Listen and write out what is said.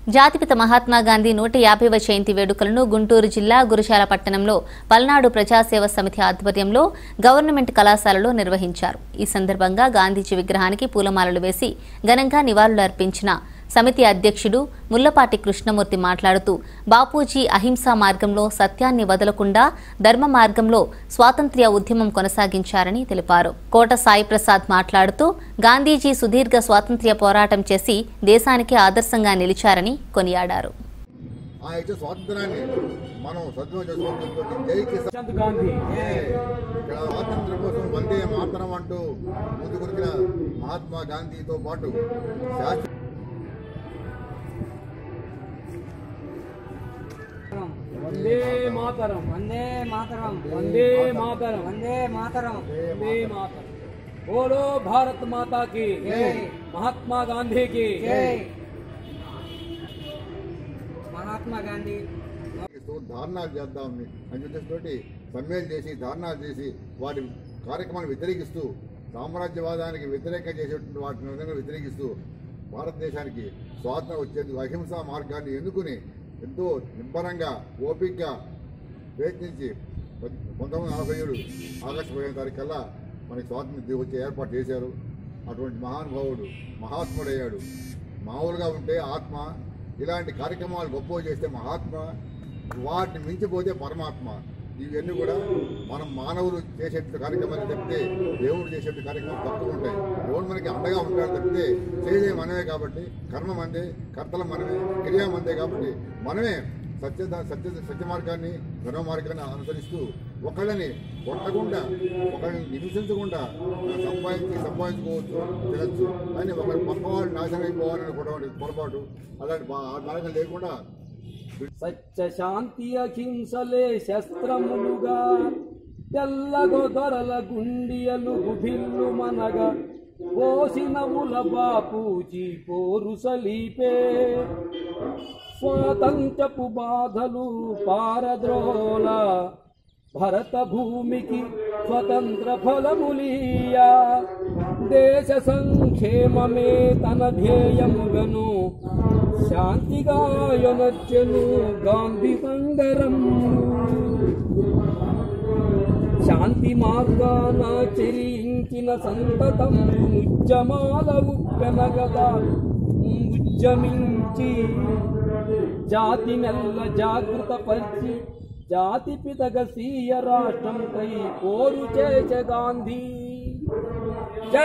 జాతిపిత మహాత్మా గాంధీ నూట యాభైవ జయంతి వేడుకలను గుంటూరు జిల్లా గురుశాల పట్టణంలో పల్నాడు ప్రజాసేవ సమితి ఆధ్వర్యంలో గవర్నమెంట్ కళాశాలలో నిర్వహించారు ఈ సందర్భంగా గాంధీజీ విగ్రహానికి పూలమాలలు వేసి ఘనంగా నివాళులు అర్పించిన సమితి అధ్యక్షుడు ముల్లపాటి కృష్ణమూర్తి మాట్లాడుతూ బాపూజీ అహింసా మార్గంలో సత్యాన్ని వదలకుండా ధర్మ మార్గంలో స్వాతంత్ర్య ఉద్యమం కొనసాగించారని తెలిపారు కోట సాయి ప్రసాద్ మాట్లాడుతూ గాంధీజీ సుదీర్ఘ స్వాతంత్ర్య పోరాటం చేసి దేశానికి ఆదర్శంగా నిలిచారని కొనియాడారు ఆ యొక్క స్వాతంత్రాన్ని మనం సద్వినియోగం చేసుకోవడం జై కిసాన్ చంద్ గాంధీ ఇక్కడ స్వాతంత్రం కోసం వందే మాతరం అంటూ ముందుకొరికిన మహాత్మా గాంధీతో పాటు శాస్త్ర వందే మాతరం వందే మాతరం వందే మాతరం వందే మాతరం వందే మాతరం బోలో భారత్ మాతా కి జై. మహాత్మా గాంధీ కి జై మహాత్మా గాంధీ ఇస్తూ ధారణాలు చేద్దాం అని చెప్పేసి సమ్మెలు చేసి ధారణాలు చేసి వాటి కార్యక్రమాన్ని వ్యతిరేకిస్తూ సామ్రాజ్యవాదానికి వ్యతిరేకంగా చేసేటువంటి వాటిని విధంగా వ్యతిరేకిస్తూ భారతదేశానికి స్వాతంత్రం వచ్చేందుకు అహింసా మార్గాన్ని ఎన్నుకుని ఎంతో నిబ్బరంగా ఓపికగా ప్రయత్నించి పంతొమ్మిది వందల నలభై ఏడు ఆగస్టు పదిహేను తారీఖు కల్లా మనకి స్వాతంత్రం వచ్చే ఏర్పాటు చేశారు అటువంటి మహానుభావుడు మహాత్ముడయ్యాడు మామూలుగా ఉంటే ఆత్మ ఇలాంటి కార్యక్రమాలు గొప్ప చేస్తే మహాత్మ వాటిని మించిపోతే పరమాత్మ ఇవన్నీ కూడా మనం మానవులు చేసే కార్యక్రమాలు తప్పితే దేవుడు చేసే కార్యక్రమాలు తక్కువ ఉంటాయి దేవుడు మనకి అండగా ఉంటాడు తప్పితే చేసే మనమే కాబట్టి కర్మ మందే కర్తల మనమే క్రియ మందే కాబట్టి మనమే సత్య సత్య సత్య మార్గాన్ని ధర్మ మార్గాన్ని అనుసరిస్తూ ఒకళ్ళని కొట్టకుండా ఒకళ్ళని హింసించకుండా సంపాదించి సంపాదించుకోవచ్చు తినచ్చు కానీ ఒకరి పక్క వాళ్ళు నాశనం అయిపోవాలని కూడా పొరపాటు అలాంటి బా- ఆ మార్గం లేకుండా సత్య శాంతి అహింసలే శస్త్రములుగా తెల్లగొదరల గుండియలు గుభిల్లు మనగా పోసినవుల బాపూజీ పోరు సలీపే స్వాతంత్రపు బాధలు పారద్రోల భరత భూమికి స్వతంత్ర ఫలములీయా దేశ సంక్షేమమే తన ధ్యేయముగను శాంతిగా యొనర్చెను గాంధీ సంగరం శాంతి మార్గాన చెరించిన సంతతం ఉద్యమాల ఉప్పెనగదా ఉద్యమించి జాతి నెల్ల జాగృత పరిచి జాతి పితగ సీయ రాష్ట్రంపై పోరు చేసే గాంధీ